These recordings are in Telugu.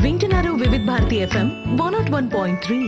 వింటున్నారు Vividh Bharati FM one nought one point three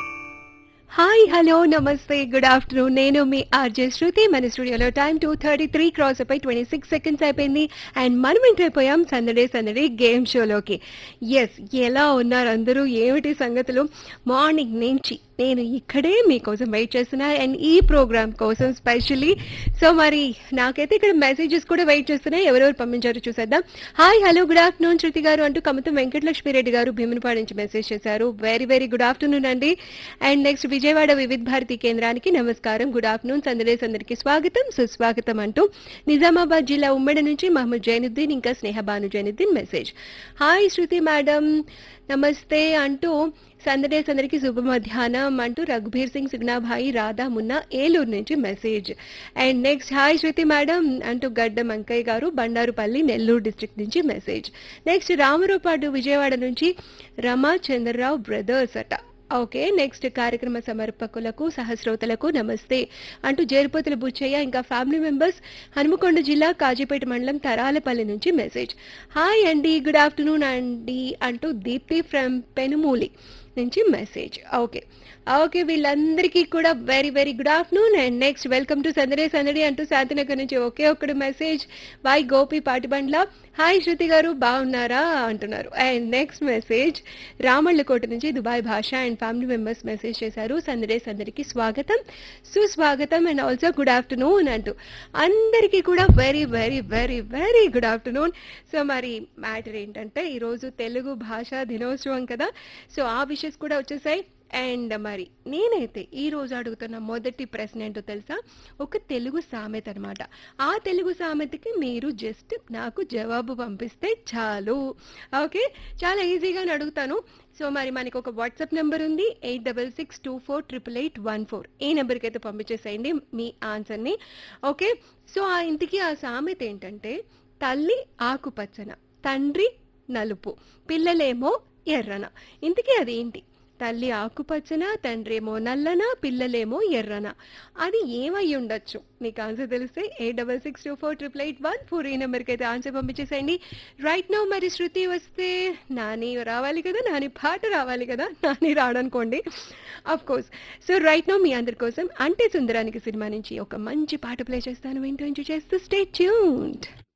hi hello నమస్తే గుడ్ ఆఫ్టర్నూన్ నేను మీ ఆర్జే శృతి మన స్టూడియోలో time two thirty three cross అయిపోయి ట్వంటీ సిక్స్ సెకండ్స్ అయిపోయింది అండ్ మనం ఎంటర్ అయిపోయాం సందడే సందడే గేమ్ షోలోకి ఎస్ ఎలా ఉన్నారు అందరూ ఏమిటి సంగతులు మార్నింగ్ నుంచి నేను ఇక్కడే మీకోసం వెయిట్ చేస్తున్నా అండ్ ఈ ప్రోగ్రామ్ కోసం స్పెషల్లీ సో మరి నాకైతే ఇక్కడ మెసేజెస్ కూడా వెయిట్ చేస్తున్నాయి ఎవరెవరు పంపించారో చూసేద్దాం hi hello good afternoon Shruti garu అంటూ కమతం వెంకటలక్ష్మిరెడ్డి గారు భీమునిపాడు నుంచి మెసేజ్ చేశారు వెరీ వెరీ గుడ్ ఆఫ్టర్నూన్ అండి అండ్ నెక్స్ట్ విజయవాడ వివిధ భారతి కేంద్రానికి నమస్కారం గుడ్ ఆఫ్టర్నూన్ సందడేస్ అందరికి స్వాగతం సుస్వాగతం అంటూ నిజామాబాద్ జిల్లా ఉమ్మడి నుంచి మహమ్మద్ జైనుద్దీన్ ఇంకా Snehabanu Zainuddin message hi Shruti madam నమస్తే అంటూ సందడేస్ అందరికి శుభ మధ్యాహ్నం అంటూ రఘుబీర్ సింగ్ సుగ్నాభాయి రాధా మున్నా ఏలూరు నుంచి message and next hi Shruti madam అంటూ గడ్డ మంకయ్య గారు బండారుపల్లి నెల్లూరు డిస్ట్రిక్ట్ నుంచి మెసేజ్ నెక్స్ట్ రామరూపాడు విజయవాడ నుంచి రమా చంద్రరావు బ్రదర్స్ అట ఓకే నెక్స్ట్ కార్యక్రమ సమర్పకులకు సహస్రోతలకు నమస్తే అంటూ జేరుపోతుల బుచ్చయ్య ఇంకా ఫ్యామిలీ మెంబర్స్ హనుమకొండ జిల్లా కాజీపేట మండలం తరాలపల్లి నుంచి మెసేజ్ హాయ్ అండి గుడ్ ఆఫ్టర్నూన్ అండి అంటూ దీప్తి ఫ్రమ్ పెనుమూలి నుంచి మెసేజ్ ఓకే ఓకే వీళ్ళందరికీ కూడా very very good afternoon and next welcome to సందడే సందడి అంటూ శాంతినగర్ నుంచి ఒకే ఒక్కడు message by Gopi Patibandla hi Shruti garu బాగున్నారా అంటున్నారు అండ్ నెక్స్ట్ మెసేజ్ రామళ్ళకోట నుంచి దుబాయ్ భాష అండ్ ఫ్యామిలీ మెంబర్స్ మెసేజ్ చేశారు సందడే సందడికి స్వాగతం సుస్వాగతం అండ్ ఆల్సో గుడ్ ఆఫ్టర్నూన్ అంటూ అందరికీ కూడా very very very very good afternoon so మరి మ్యాటర్ ఏంటంటే ఈరోజు తెలుగు భాషా దినోత్సవం కదా సో ఆ విషయస్ కూడా వచ్చేసాయి అండ్ మరి నేనైతే ఈ రోజు అడుగుతున్న మొదటి ప్రశ్న ఏంటో తెలుసా ఒక తెలుగు సామెత అనమాట ఆ తెలుగు సామెతకి మీరు జస్ట్ నాకు జవాబు పంపిస్తే చాలు ఓకే చాలా ఈజీగానే అడుగుతాను సో మరి మనకి ఒక వాట్సాప్ నెంబర్ ఉంది eight double six two four triple eight one four ఈ నెంబర్కి అయితే పంపించేసేయండి మీ ఆన్సర్ని ఓకే సో ఆ ఇంటికి ఆ సామెత ఏంటంటే తల్లి ఆకుపచ్చన తండ్రి నలుపు పిల్లలేమో ఎర్రన ఇంతకీ అదేంటి తల్లి ఆకుపచ్చన తండ్రేమో నల్లన పిల్లలేమో ఎర్రన అది ఏమై ఉండొచ్చు మీకు ఆన్సర్ తెలిస్తే eight double six two four triple eight one four ఈ నెంబర్కి అయితే ఆన్సర్ పంపించేసేయండి రైట్ నౌ మరి శృతి వస్తే నాని రావాలి కదా నాని పాట రావాలి కదా నాని రాడనుకోండి of course so right now మీ అందరి కోసం అంటే సుందరానికి సినిమా నుంచి ఒక మంచి పాట ప్లే చేస్తాను వింటూ ఎంజాయ్ చేస్తూ స్టే ట్యూన్డ్